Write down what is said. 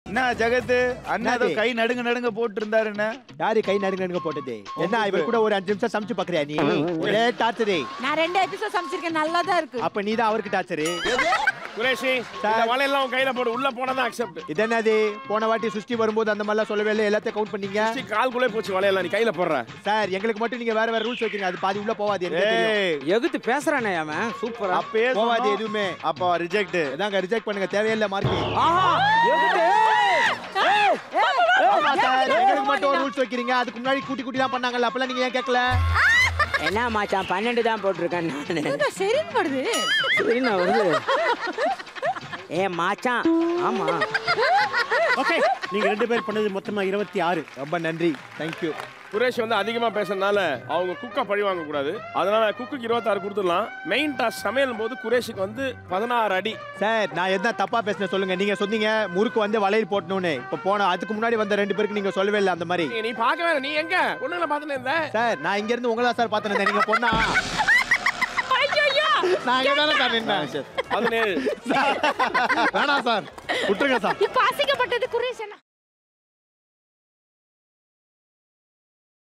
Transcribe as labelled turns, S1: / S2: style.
S1: என்ன ஜெகத் அண்ணா ஏதோ
S2: என்னது?
S1: கை நடுங்க நடுங்க போட்டு இருந்தாருன்னு
S2: யாரு கை நடுங்க நடுங்க போட்டது என்ன இவர் கூட ஒரு அஞ்சு நிமிஷம் சமைச்சு பாக்குறியா நீ ஒரே டார்ச்சரு
S3: நான் ரெண்டு எபிசோட் சமைச்சிருக்கேன் நல்லா தான் இருக்கு
S2: அப்ப நீ தான் அவருக்கு டார்ச்சரு
S4: குரேஷி இந்த வலையெல்லாம் உன் கையில போடு உள்ள போனதான் அக்செப்ட்
S2: இது என்னது போன வாட்டி சுஷ்டி வரும்போது அந்த மாதிரிலாம் சொல்லவே இல்லை எல்லாத்தையும் கவுண்ட் பண்ணீங்க
S4: கால்குள்ளே போச்சு வலையெல்லாம் நீ கையில போடுற
S2: சார் எங்களுக்கு மட்டும் நீங்க வேற வேற ரூல்ஸ் வைக்கிறீங்க அது பாதி உள்ள போவாது எனக்கு தெரியும்.
S1: ஏய்
S5: எகுத்து பேசுறானே அவன் சூப்பரா
S1: அப்பயே
S2: போவாது
S1: சொன்னோம்.
S2: எதுவுமே
S1: அப்போ ரிஜெக்ட்
S2: அதாங்க ரிஜெக்ட் பண்ணுங்க தேவையில்லை மார்க்கிங்
S5: ஆஹா எகுத்து
S2: ஆமா சார் எங்களுக்கு மட்டும் ஒரு ரூல்ஸ் வைக்கிறீங்க அதுக்கு முன்னாடி கூட்டி கூட்டி தான் பண்ணாங்கல்ல அப்பெல்லாம் நீங்க ஏன் கேட்கல
S5: என்ன மாச்சான் பன்னெண்டு தான் போட்டிருக்கேன் நானு
S3: இதுதான் சரின்னு படுது
S5: சரி நான் வருது ஏ மாச்சான் ஆமா
S6: ஓகே நீங்க ரெண்டு பேர் பண்ணது மொத்தமா இருபத்தி ஆறு
S2: ரொம்ப நன்றி தேங்க்யூ
S4: குரேஷ் வந்து அதிகமா பேசுறதுனால அவங்க குக்கை பழி வாங்க கூடாது அதனால குக்குக்கு இருபத்தாறு கொடுத்துடலாம் மெயின் டாஸ் சமையல் போது குரேஷுக்கு வந்து பதினாறு அடி
S2: சார் நான் எதனா தப்பா பேசினேன் சொல்லுங்க நீங்க சொன்னீங்க முறுக்கு வந்து வளையல் போட்டணும்னு இப்ப போன அதுக்கு முன்னாடி வந்த ரெண்டு பேருக்கு நீங்க சொல்லவே இல்லை அந்த மாதிரி
S4: நீ- நீ பார்க்கவே இல்லை. நீ எங்க பொண்ணுங்களை பார்த்துன்னு இருந்த
S2: சார் நான் இங்க இருந்து உங்களா சார் பார்த்தேன் நீங்க பொண்ணா நான் இங்க தானே சார் நின்னேன்
S4: பதினேழு
S2: வேணாம் சார் விட்டுருங்க சார்
S3: இப்ப அசிங்கப்பட்டது குரேஷ் அண்ணா